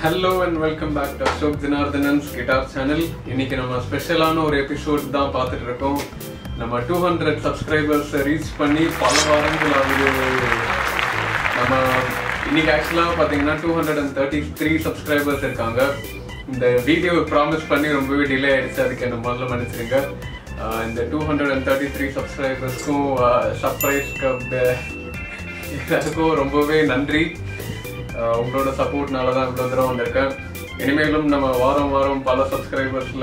hello and welcome back to Ashok Janardhanan's guitar channel இன்னைக்கு நம்ம ஸ்பெஷலான ஒரு எபிசோட் தான் பார்த்துட்டு இருக்கோம் நம்ம டூ ஹண்ட்ரட் சப்ஸ்கிரைபர்ஸ் ரீச் பண்ணி பல வாரங்கள் ஆகுது நம்ம இன்னைக்கு ஆக்சுவலாக பார்த்தீங்கன்னா two hundred and thirty three subscribers இருக்காங்க இந்த வீடியோ ப்ராமிஸ் பண்ணி ரொம்பவே டிலே ஆயிடுச்சு அதுக்கு என்ன முதல்ல மன்னிச்சிருங்க ஆஹ் இந்த two hundred and thirty three சப்ஸ்கிரைபர்ஸ்க்கும் சர்ப்ரைஸ்க்கு எல்லாத்துக்கும் ரொம்பவே நன்றி ஆஹ் உங்களோட சப்போர்ட்னால தான் இவ்வளோ தூரம் வந்திருக்கேன் இனிமேலும் நம்ம வாரம் வாரம் பல சப்ஸ்கிரைபர்ஸில்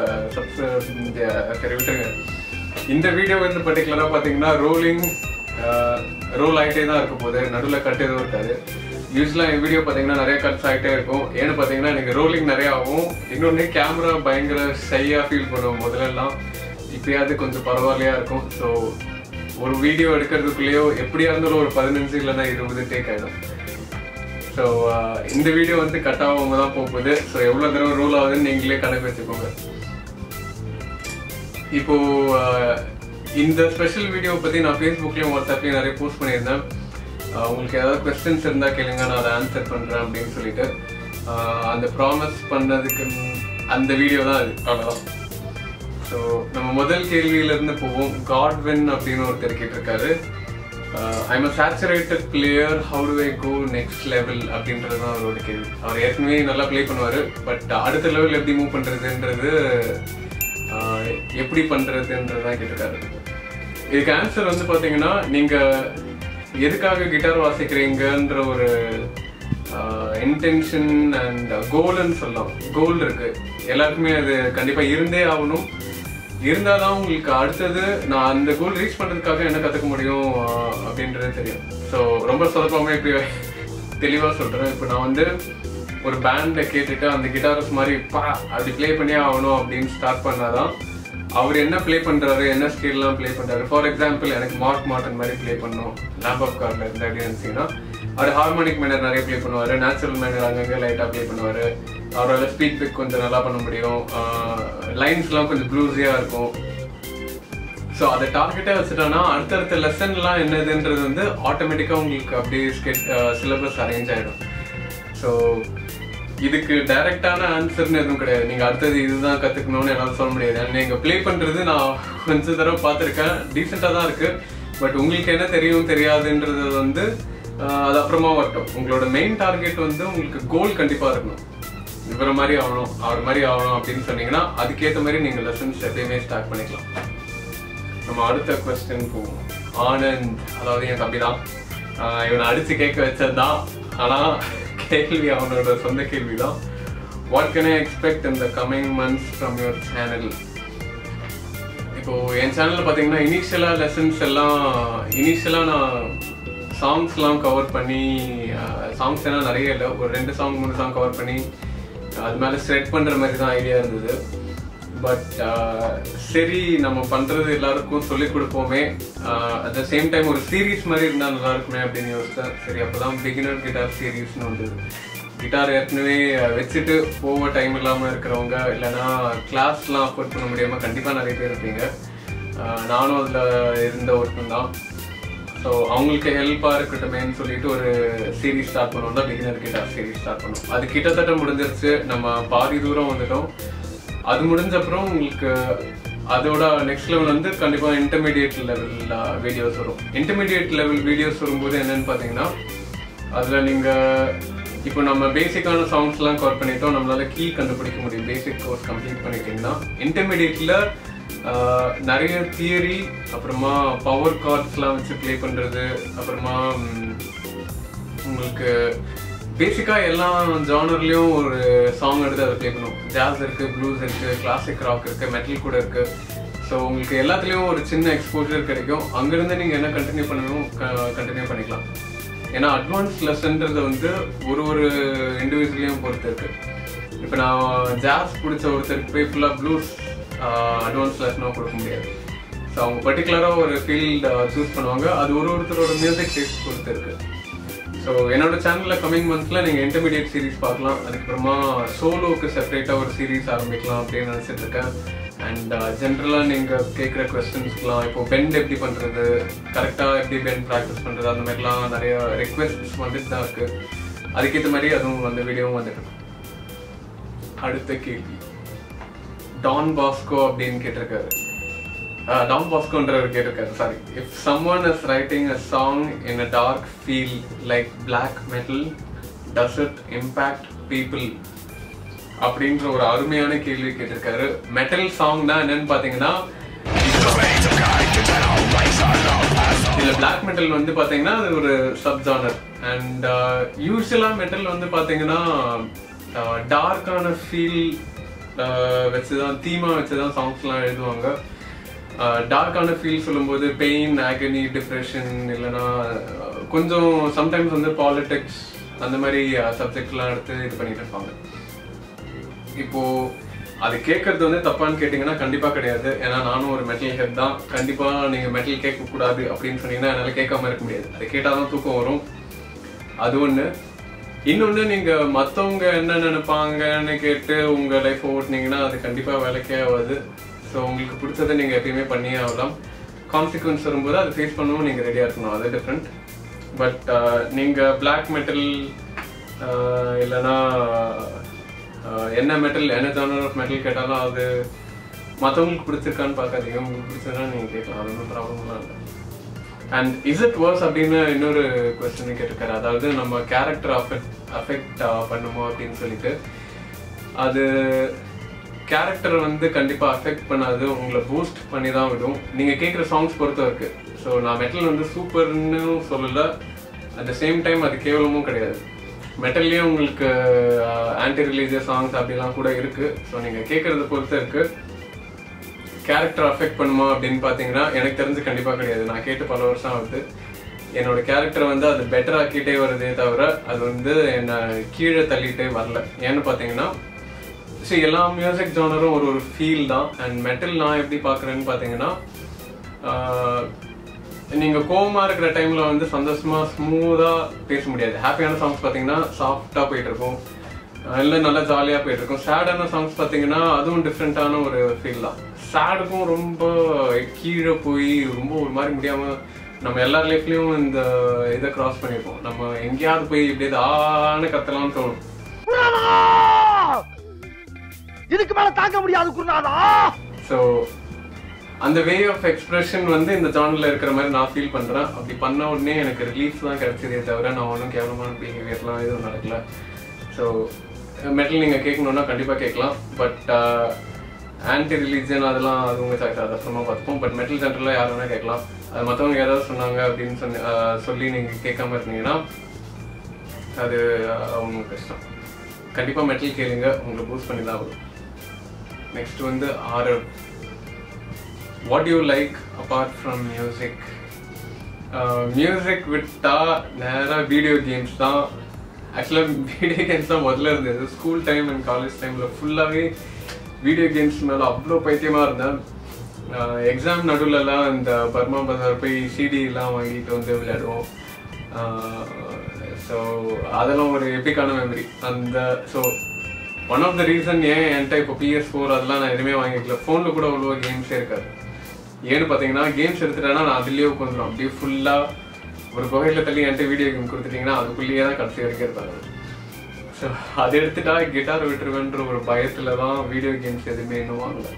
சரி விட்டுருங்க இந்த வீடியோ வந்து பர்டிகுலராக பார்த்தீங்கன்னா ரோலிங் ரோல் ஆகிட்டே தான் இருக்க போகுது நடுவில் கட் எதுவும் இருக்காது யூஸ்வலாக என் வீடியோ பார்த்தீங்கன்னா நிறைய கட்ஸ் ஆகிட்டே இருக்கும் ஏன்னு பார்த்தீங்கன்னா எனக்கு ரோலிங் நிறைய ஆகும் இன்னொன்று கேமரா பயங்கர ஷையாக ஃபீல் பண்ணுவோம் முதல்லலாம் இப்பயாவது கொஞ்சம் பரவாயில்லையா இருக்கும் ஸோ ஒரு வீடியோ எடுக்கிறதுக்குள்ளேயோ எப்படியா இருந்தாலும் ஒரு பதினஞ்சு இல்லைன்னா இருபது டேக் ஆகிடும் ஸோ இந்த வீடியோ வந்து கட் ஆகாம தான் போக போகுது ஸோ எவ்வளோ தடவை ரூல் ஆகுதுன்னு நீங்களே கணக்கு வச்சுக்கோங்க இப்போ ஆஹ், இந்த ஸ்பெஷல் வீடியோ பற்றி நான் ஃபேஸ்புக்லேயும் வாட்ஸ்அப்லேயும் நிறைய போஸ்ட் பண்ணியிருந்தேன் ஆஹ், உங்களுக்கு ஏதாவது கொஸ்டின்ஸ் இருந்தால் கேளுங்க நான் அதை ஆன்சர் பண்ணுறேன் அப்படின்னு சொல்லிட்டு ஆஹ், அந்த ப்ராமிஸ் பண்ணதுக்கு அந்த வீடியோ தான் அது அவ்வளோதான் ஸோ நம்ம முதல் கேள்வியிலேருந்து போவோம் காட்வின் அப்படின்னு ஒருத்தர் கேட்டிருக்காரு I'm a saturated player how do I go next level அப்படின்றது தான் அவரோட கேள்வி அவர் ஏற்கனவே நல்லா ப்ளே பண்ணுவார் பட் அடுத்த லெவல் எப்படி மூவ் பண்ணுறதுன்றது எப்படி பண்ணுறதுன்றது தான் கேட்டிருக்காரு இதுக்கு ஆன்சர் வந்து பார்த்தீங்கன்னா நீங்கள் எதுக்காக கிட்டார் வாசிக்கிறீங்கன்ற ஒரு இன்டென்ஷன் அண்ட் கோல்னு சொல்லலாம் கோல் இருக்கு எல்லாருக்குமே அது கண்டிப்பாக இருந்தே ஆகணும் இருந்தால் தான் உங்களுக்கு அடுத்தது நான் அந்த கோல் ரீச் பண்ணுறதுக்காக என்ன கற்றுக்க முடியும் ஆஹ், அப்படின்றது தெரியும் ஸோ ரொம்ப சொதப்பாமல் இப்படி தெளிவாக சொல்கிறேன் இப்போ நான் வந்து ஒரு பேண்டை கேட்டுட்டு அந்த கிட்டாரஸ் மாதிரி பா அப்படி ப்ளே பண்ணியே ஆகணும் அப்படின்னு ஸ்டார்ட் பண்ணாதான் அவர் என்ன ப்ளே பண்ணுறாரு என்ன ஸ்கேல்லாம் ப்ளே பண்ணுறாரு ஃபார் எக்ஸாம்பிள் எனக்கு மார்க் மார்டன் மாதிரி ப்ளே பண்ணணும் லேப் ஆஃப் கார்டில் இருந்து அப்படின்னு இருந்துச்சுன்னா அவர் ஹார்மோனிக் மேனர் நிறைய ப்ளே பண்ணுவார் நேச்சுரல் மேனர் அங்கங்கே லைட்டாக ப்ளே பண்ணுவார் அவரால் ஸ்பீட் பிக் கொஞ்சம் நல்லா பண்ண முடியும் லைன்ஸ்லாம் கொஞ்சம் ப்ளூஸியாக இருக்கும் ஸோ அதை டார்கெட்டாக வச்சுட்டோன்னா அடுத்தடுத்த லெசன்லாம் என்னதுன்றது வந்து ஆட்டோமேட்டிக்காக உங்களுக்கு அப்படியே ஸ்கெட் சிலபஸ் அரேஞ்ச் ஆகிடும் ஸோ இதுக்கு டைரக்டான ஆன்சர்னு எதுவும் கிடையாது நீங்கள் அடுத்தது இதுதான் கற்றுக்கணும்னு என்னால் சொல்ல முடியாது நீங்கள் ப்ளே பண்ணுறது நான் கொஞ்சம் தடவை பார்த்துருக்கேன் டீசெண்டாக தான் இருக்குது பட் உங்களுக்கு என்ன தெரியும் தெரியாதுன்றது வந்து ஆஹ், அது அப்புறமா வரட்டும் உங்களோட மெயின் டார்கெட் வந்து உங்களுக்கு கோல் கண்டிப்பாக இருக்கணும் இவரை மாதிரி ஆகணும் அவர் மாதிரி ஆகணும் அப்படின்னு சொன்னீங்கன்னா அதுக்கேற்ற மாதிரி நீங்கள் லெசன்ஸ் எப்பயுமே ஸ்டார்ட் பண்ணிக்கலாம் நம்ம அடுத்த கொஸ்டின் போவோம் ஆனந்த் அதாவது என் தம்பி தான் ஆஹ் இவனை அடிச்சு கேட்க வச்சது தான் ஆனால் கேள்வி அவனோட சொந்த கேள்வி தான் வாட் கேன் ஐ எக்ஸ்பெக்ட் இந்த coming months from your channel இப்போ என் சேனல்ல பார்த்தீங்கன்னா இனிஷியலாக லெசன்ஸ் எல்லாம் இனிஷியலாக நான் சாங்ஸ்லாம் கவர் பண்ணி சாங்ஸ் எல்லாம் நிறைய இல்லை ஒரு ரெண்டு சாங் மூணு சாங் கவர் பண்ணி அது மேலே ஸ்ட்ரெட் பண்ணுற மாதிரி தான் ஐடியா இருந்தது பட் சரி நம்ம பண்ணுறது எல்லாருக்கும் சொல்லிக் கொடுப்போமே அட் த சேம் டைம் ஒரு சீரீஸ் மாதிரி இருந்தால் நல்லா இருக்குமே அப்படின்னு யோசிச்சேன் சரி அப்போ தான் பிகினர் கிட்டார் சீரீஸ்னு வந்தது கிட்டார் ஏற்கனவே வச்சுட்டு போக டைம் இல்லாமல் இருக்கிறவங்க இல்லைன்னா கிளாஸ்லாம் அஃபோர்ட் பண்ண முடியாமல் கண்டிப்பாக நிறைய பேர் இருப்பீங்க ஆஹ் நானும் அதில் இருந்த ஒருத்தன் தான் ஸோ அவங்களுக்கு ஹெல்ப்பாக இருக்கட்டுமேன்னு சொல்லிட்டு ஒரு சீரீஸ் ஸ்டார்ட் பண்ணுவோம் தான் பிகினர் கிட்டார் சீரீஸ் ஸ்டார்ட் பண்ணுவோம் அது கிட்டத்தட்ட முடிஞ்சிருச்சு நம்ம பாதி தூரம் வந்துட்டோம் அது முடிஞ்ச அப்புறம் உங்களுக்கு அதோட நெக்ஸ்ட் லெவல் வந்து கண்டிப்பாக இன்டர்மீடியட் லெவல் வீடியோஸ் வரும் இன்டர்மீடியட் லெவல் வீடியோஸ் வரும்போது என்னன்னு பார்த்தீங்கன்னா அதில் நீங்கள் இப்போ நம்ம பேசிக்கான சாங்ஸ்லாம் கவர் பண்ணிட்டோம் நம்மளால கீ கண்டுபிடிக்க முடியும் பேசிக் கோர்ஸ் கம்ப்ளீட் பண்ணிட்டீங்கன்னா இன்டர்மீடியட்டில் நிறைய தியரி அப்புறமா பவர் கார்ட்ஸ்லாம் வச்சு ப்ளே பண்ணுறது அப்புறமா ம், உங்களுக்கு பேசிக்காக எல்லா ஜானர்லேயும் ஒரு சாங் எடுத்து அதை ப்ளே பண்ணும் ஜாஸ் இருக்குது ப்ளூஸ் இருக்குது கிளாசிக் ராக் இருக்குது மெட்டல் கூட இருக்குது ஸோ உங்களுக்கு எல்லாத்துலேயும் ஒரு சின்ன எக்ஸ்போஜர் கிடைக்கும் அங்கேருந்து நீங்கள் என்ன கண்டினியூ பண்ணணும் கண்டினியூ பண்ணிக்கலாம் ஏன்னா அட்வான்ஸ் லெசன்றது வந்து ஒரு ஒரு இண்டிவிஜுவலையும் பொறுத்து இருக்கு இப்போ நான் ஜாஸ் பிடிச்ச ஒருத்தருக்கு போய் ஃபுல்லாக ப்ளூஸ் அட்வான்ஸ் லெசனாக கொடுக்க முடியாது ஸோ அவங்க பர்டிகுலராக ஒரு ஃபீல்ட் சூஸ் பண்ணுவாங்க அது ஒரு ஒருத்தரோட மியூசிக் டேஸ்ட் பொறுத்து இருக்கு ஸோ என்னோட சேனலில் கமிங் மந்த்ஸில் நீங்கள் இன்டர்மீடியட் சீரிஸ் பார்க்கலாம் அதுக்கப்புறமா சோலோவுக்கு செப்பரேட்டாக ஒரு சீரிஸ் ஆரம்பிக்கலாம் அப்படின்னு நினச்சிட்டு இருக்கேன் அண்ட் ஜென்ரலாக நீங்கள் கேட்குற கொஸ்டின்ஸ்க்குலாம் இப்போ பெண்ட் எப்படி பண்ணுறது கரெக்டாக எப்படி பெண்ட் ப்ராக்டிஸ் பண்ணுறது அந்த மாதிரிலாம் நிறைய ரெக்வெஸ்ட்ஸ் வந்துட்டு தான் இருக்குது அதுக்கேற்ற மாதிரி அதுவும் அந்த வீடியோவும் வந்துட்டு இருக்கு அடுத்த கேள்வி டான் பாஸ்கோ அப்படின்னு கேட்டிருக்காரு டான் பாஸ்கோன்றவர் கேட்டிருக்காரு sorry if someone is writing a song in a dark feel like black metal does it impact people அப்படின்ற ஒரு அருமையான கேள்வி கேட்டிருக்காரு மெட்டல் சாங்னா என்னன்னு பாத்தீங்கன்னா இதுல பிளாக் மெட்டல் வந்து பாத்தீங்கன்னா அது ஒரு சப் ஜானர் அண்ட் யூஸ்வலா மெட்டல் வந்து பாத்தீங்கன்னா டார்க்கான ஃபீல் வச்சுதான் தீமா வச்சுதான் சாங்ஸ்லாம் எழுதுவாங்க டார்க்கான ஃபீல் சொல்லும்போது பெயின் ஆகனி டிப்ரெஷன் இல்லைன்னா அஹ், கொஞ்சம் சம்டைம்ஸ் வந்து பாலிடிக்ஸ் அந்த மாதிரி சப்ஜெக்ட்லாம் எடுத்து இது பண்ணிட்டு இருப்பாங்க இப்போ அது கேட்கறது வந்து தப்பான்னு கேட்டிங்கன்னா கண்டிப்பா கிடையாது ஏன்னா நானும் ஒரு மெட்டல் ஹெட் தான் கண்டிப்பா நீங்க மெட்டல் கேட்க கூடாது அப்படின்னு சொன்னீங்கன்னா என்னால கேட்காம இருக்க முடியாது அது கேட்டாதான் தூக்கம் வரும் அது ஒண்ணு இன்னொன்னு நீங்க மத்தவங்க என்ன நினைப்பாங்கன்னு கேட்டு உங்க லைஃப் ஓட்டுனீங்கன்னா அது கண்டிப்பா வேலைக்கே ஆகாது ஸோ உங்களுக்கு பிடிச்சதை நீங்க எப்பயுமே பண்ணியே ஆகலாம் கான்சிக்வன்ஸ் வரும்போது அதை ஃபேஸ் பண்ணவும் நீங்க ரெடியா இருக்கணும் அது டிஃப்ரெண்ட் பட் நீங்க பிளாக் மெட்டல் இல்லைன்னா ஆஹ் என்ன மெட்டல் என்ன ஜானர் ஆஃப் மெட்டல் கேட்டாலும் அது மற்றவங்களுக்கு பிடிச்சிருக்கான்னு பார்க்காதீங்க உங்களுக்கு பிடிச்சதுனா நீங்கள் கேட்கலாம் அது ஒன்றும் ப்ராப்ளம்லாம் இல்லை அண்ட் இஸ் இட் வர்ஸ் அப்படின்னு இன்னொரு கொஸ்டின் கேட்டிருக்காரு அதாவது நம்ம கேரக்டர் அஃபெக்ட் அஃபெக்ட் பண்ணுமோ அப்படின்னு சொல்லிட்டு அது கேரக்டர் வந்து கண்டிப்பாக அஃபெக்ட் பண்ணாது உங்களை பூஸ்ட் பண்ணி தான் விடும் நீங்கள் கேட்குற சாங்ஸ் பொறுத்த இருக்கு ஸோ நான் மெட்டல் வந்து சூப்பர்னு சொல்லலை அட் த சேம் டைம் அது கேவலமும் கிடையாது மெட்டல்லையும் உங்களுக்கு ஆன்டி ரிலீஜியஸ் சாங்ஸ் அப்படிலாம் கூட இருக்கு ஸோ நீங்கள் கேட்குறத பொறுத்து இருக்கு கேரக்டர் அஃபெக்ட் பண்ணுமா அப்படின்னு பார்த்தீங்கன்னா எனக்கு தெரிஞ்சு கண்டிப்பாக கிடையாது நான் கேட்டு பல வருஷம் ஆகுது என்னோட கேரக்டர் வந்து அது பெட்டர் ஆக்கிட்டே வருதே தவிர அது வந்து என்னை கீழே தள்ளிட்டே வரல ஏன்னு பார்த்தீங்கன்னா ஸோ எல்லா மியூசிக் ஜானரும் ஒரு ஒரு ஃபீல் தான் அண்ட் மெட்டல் நான் எப்படி பார்க்குறேன்னு பார்த்தீங்கன்னா ஆஹ், நீங்க கோவமா இருக்கிற டைம்ல வந்து சந்தோஷமா ஸ்மூதா பேச முடியாது ஹாப்பியான சாங்ஸ் பாத்தீங்கன்னா சாஃப்டா போயிட்டு இருக்கும் அஹ் இல்ல நல்லா ஜாலியா போயிட்டு இருக்கும் சேடான சாங்ஸ் பாத்தீங்கன்னா அதுவும் டிஃப்ரெண்டான ஒரு ஃபீல் தான் சேடுக்கும் ரொம்ப கீழே போய் ரொம்ப ஒரு மாதிரி முடியாம நம்ம எல்லார் லைஃப்லயும் இந்த இதை கிராஸ் பண்ணிருப்போம் நம்ம எங்கேயாவது போய் இப்படி ஆன்னு கத்தலாம்னு தோணும் இதுக்கு மேல தாங்க முடியாது குருநாதா ஸோ அந்த வே ஆஃப் எக்ஸ்பிரஷன் வந்து இந்த ஜானல்ல இருக்கிற மாதிரி நான் ஃபீல் பண்றேன் அப்படி பண்ண உடனே எனக்கு ரிலீஃப் தான் கிடைச்சதே தவிர நான் ஒன்றும் கேவலமான பிஹேவியர்லாம் எதுவும் நடக்கல ஸோ மெட்டல் நீங்க கேட்கணும்னா கண்டிப்பா கேட்கலாம் பட் ஆன்டி ரிலீஜன் அதெல்லாம் அது உங்க சாய்ஸ் அதை அப்புறமா பார்த்துப்போம் பட் மெட்டல் ஜென்ரலாக யார் வேணா கேட்கலாம் அது மற்றவங்க ஏதாவது சொன்னாங்க அப்படின்னு சொல்லி ஆஹ் சொல்லி நீங்க கேட்காம இருந்தீங்கன்னா அது ஆஹ் அவங்க கஷ்டம் கண்டிப்பா மெட்டல் கேளுங்க உங்களை பூஸ்ட் பண்ணி தான் வரும் நெக்ஸ்ட் வந்து Aarav what you like apart from music music விட்டா நேராக வீடியோ கேம்ஸ் தான் ஆக்சுவலாக வீடியோ கேம்ஸ் தான் முதல்ல இருந்தது ஸ்கூல் டைம் அண்ட் காலேஜ் டைமில் ஃபுல்லாகவே வீடியோ கேம்ஸ் மேலே அவ்வளோ பைத்தியமாக இருந்தேன் எக்ஸாம் நடுவுலலாம் இந்த பர்மா பஜார் போய் சிடிலாம் வாங்கிட்டு வந்து விளையாடுவோம் ஸோ அதெல்லாம் ஒரு எப்பிக்கான மெமரி அந்த so one of the reason ஏன் என்கிட்ட இப்போ பிஎஸ் ஃபோர் அதெல்லாம் நான் எதுவுமே வாங்கிக்கல ஃபோனில் கூட அவ்வளோ கேம்ஸே இருக்காது ஏன்னு பார்த்தீங்கன்னா கேம்ஸ் எடுத்துட்டேன்னா நான் அதுலேயே உட்காந்துரும் அப்படியே ஃபுல்லாக ஒரு குகையில் தள்ளி என்கிட்ட வீடியோ கேம் கொடுத்துட்டீங்கன்னா அதுக்குள்ளேயே தான் கடைசி வரைக்கும் இருப்பாங்க ஸோ அதை எடுத்துட்டா கிட்டார் விட்டுருவேன்ற ஒரு பயத்தில் தான் வீடியோ கேம்ஸ் எதுவுமே இன்னும் வாங்கல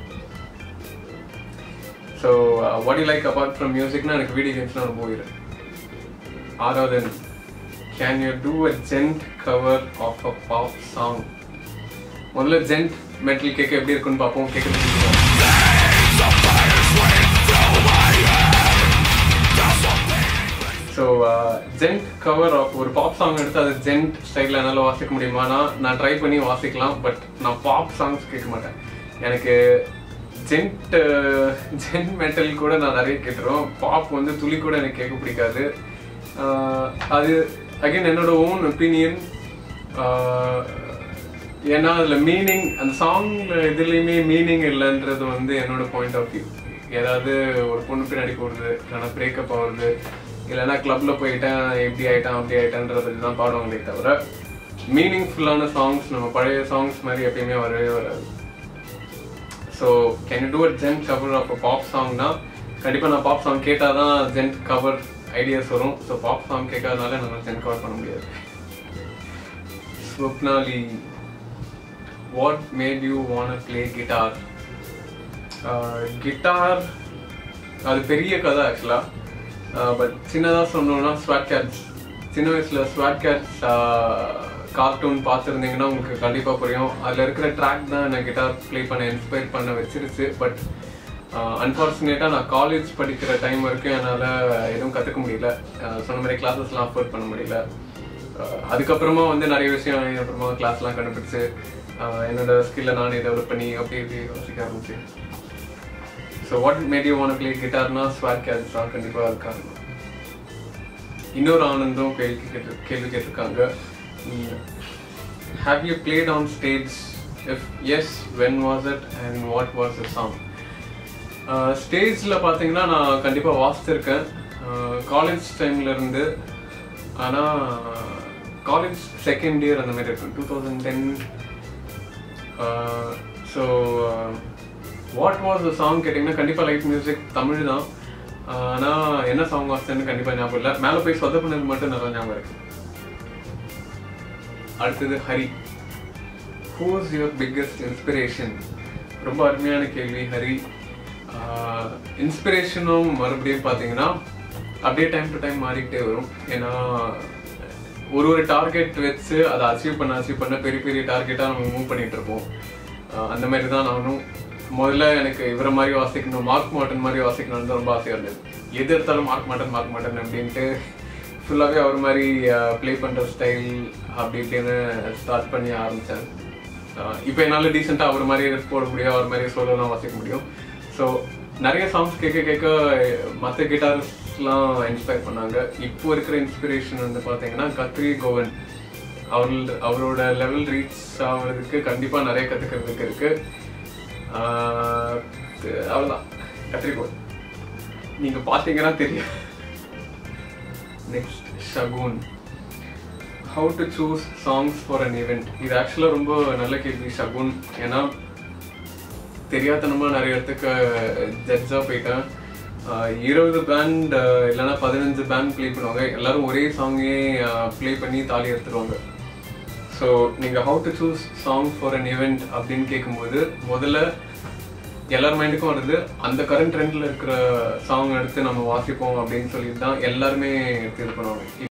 so what you like apart from மியூசிக்னா எனக்கு வீடியோ கேம்ஸ்லாம் ரொம்ப உயிர் ஆறாவது can you do a djent cover of a pop song முதல்ல ஜென்ட் மெட்டல் கேட்க எப்படி இருக்குன்னு பார்ப்போம் கேட்க ஸோ ஜென்ட் கவர் ஆஃப் ஒரு பாப் சாங் எடுத்து அது ஜென்ட் ஸ்டைலில் என்னால் வாசிக்க முடியுமானா நான் ட்ரை பண்ணி வாசிக்கலாம் பட் நான் பாப் சாங்ஸ் கேட்க மாட்டேன் எனக்கு ஜென்ட் ஜென்ட் மெட்டல் கூட நான் நிறைய கேட்டுருவேன் பாப் வந்து துளி கூட எனக்கு கேட்க பிடிக்காது ஆஹ் அது அகைன் என்னோட ஓன் ஒப்பீனியன் ஏன்னா அதில் மீனிங் அந்த சாங்ல எதுலேயுமே மீனிங் இல்லைன்றது வந்து என்னோட பாயிண்ட் ஆஃப் வியூ ஏதாவது ஒரு பொண்ணு பின்னாடி போகிறது இல்லைன்னா பிரேக்கப் ஆகுறது இல்லைன்னா கிளப்ல போயிட்டேன் இப்படி ஆயிட்டான் அப்படி ஆயிட்டான்றதுக்கு தான் பாடுவாங்களே தவிர மீனிங்ஃபுல்லான சாங்ஸ் நம்ம பழைய சாங்ஸ் மாதிரி எப்பயுமே வரவே வராது so can you do a djent cover of a pop சாங்னா கண்டிப்பாக நான் பாப் சாங் கேட்டால் தான் ஜென்ட் கவர் ஐடியாஸ் வரும் ஸோ பாப் சாங் கேட்காதனால என்னால் ஜென்ட் கவர் பண்ண முடியாது Swapnali what made you want play guitar guitar அது பெரிய கதை ஆக்சுவலாக பட் சின்னதாக சொன்னோம்னா ஸ்வாட் கேட்ஸ் சின்ன வயசில் ஸ்வாட் கேட்ஸ் கார்ட்டூன் பார்த்துருந்தீங்கன்னா உங்களுக்கு கண்டிப்பாக புரியும் அதில் இருக்கிற ட்ராக் தான் என்னை கிட்டார் ப்ளே பண்ண இன்ஸ்பயர் பண்ண வச்சிருச்சு பட் அன்ஃபார்ச்சுனேட்டாக நான் காலேஜ் படிக்கிற டைம் வரைக்கும் என்னால் எதுவும் கற்றுக்க முடியல அஹ் சொன்ன மாதிரி கிளாஸஸ்லாம் அஃபோர்ட் பண்ண முடியல அஹ் அதுக்கப்புறமா வந்து நிறைய விஷயம் அப்புறமா கிளாஸ்லாம் கண்டுபிடிச்சு அஹ் என்னோட ஸ்கில்லை நானே டெவலப் பண்ணி அப்படி இப்படி யோசிக்க ஆரம்பிச்சேன் so what made you want play கிட்டார்னா ஸ்வாட் கேட்ஸ் தான் கண்டிப்பாக அது காரணம் இன்னொரு ஆனந்தம் கேள்வி கேட்டு கேள்வி கேட்டிருக்காங்க have you played on stage if yes when was it and what was the song ஸ்டேஜில் பார்த்தீங்கன்னா நான் கண்டிப்பாக வாசிச்சிருக்கேன் காலேஜ் டைம்ல இருந்து ஆனால் காலேஜ் செகண்ட் இயர் அந்த மாதிரி இருக்கும் two thousand ten so what was the song கேட்டிங்கன்னா கண்டிப்பாக லைட் மியூசிக் தமிழ் தான் ஆனால் என்ன சாங் வாசிச்சேன்னு கண்டிப்பாக ஞாபகம் இல்லை மேலே போய் சொத பண்ணது மட்டும் நல்லா ஞாபகம் இருக்கு அடுத்தது Hari who is your biggest inspiration ரொம்ப அருமையான கேள்வி ஹரி இன்ஸ்பிரேஷனும் மறுபடியும் பார்த்தீங்கன்னா அப்படியே டைம் டு டைம் மாறிக்கிட்டே வரும் ஏன்னா ஒரு ஒரு டார்கெட் வச்சு அதை அச்சீவ் பண்ண அச்சீவ் பண்ண பெரிய பெரிய டார்கெட்டாக நம்ம மூவ் பண்ணிட்டு இருப்போம் ஆஹ் அந்த மாதிரி தான் நானும் முதல்ல எனக்கு இவரை மாதிரி வாசிக்கணும் மார்க் மாட்டன் மாதிரி வாசிக்கணும்னு தான் ரொம்ப ஆசையாக இருந்தது எது எடுத்தாலும் மார்க் மாட்டன் மார்க் மாட்டன் அப்படின்ட்டு ஃபுல்லாகவே அவர் மாதிரி ப்ளே பண்ணுற ஸ்டைல் அப்படி இப்படின்னு ஸ்டார்ட் பண்ணி ஆரம்பித்தேன் இப்போ என்னால் டீசெண்டாக அவர் மாதிரியே போட முடியும் அவர் மாதிரியே சோலோலாம் வாசிக்க முடியும் ஸோ நிறைய சாங்ஸ் கேட்க கேட்க மற்ற கிட்டார்ஸ்லாம் இன்ஸ்பயர் பண்ணாங்க இப்போ இருக்கிற இன்ஸ்பிரேஷன் வந்து பார்த்தீங்கன்னா கத்ரி கோவன் அவரோட அவரோட லெவல் ரீச் ஆகிறதுக்கு கண்டிப்பாக நிறைய கற்றுக்கிறதுக்கு இருக்கு ஆஹ் அவ்வளோதான் கத்ரி கோவன் நீங்கள் பார்த்தீங்கன்னா தெரியும் next Shagun how to choose songs for an event இது ஆக்சுவலாக ரொம்ப நல்ல கேள்வி ஷகுன் ஏன்னா தெரியாதனமா நிறைய இடத்துக்கு ஜட்ஜாக போயிட்டேன் ஆஹ் இருபது பேண்ட் இல்லைன்னா பதினஞ்சு பேண்ட் ப்ளே பண்ணுவாங்க எல்லாரும் ஒரே சாங்கே ப்ளே பண்ணி தாலி எடுத்துருவாங்க ஸோ நீங்கள் how to choose song for an event அப்படின்னு கேட்கும்போது முதல்ல எல்லார் மைண்டுக்கும் வருது அந்த கரண்ட் ட்ரெண்டில் இருக்கிற சாங் எடுத்து நம்ம வாசிப்போம் அப்படின்னு சொல்லிட்டு தான் எல்லாருமே எடுத்து இது பண்ணுவாங்க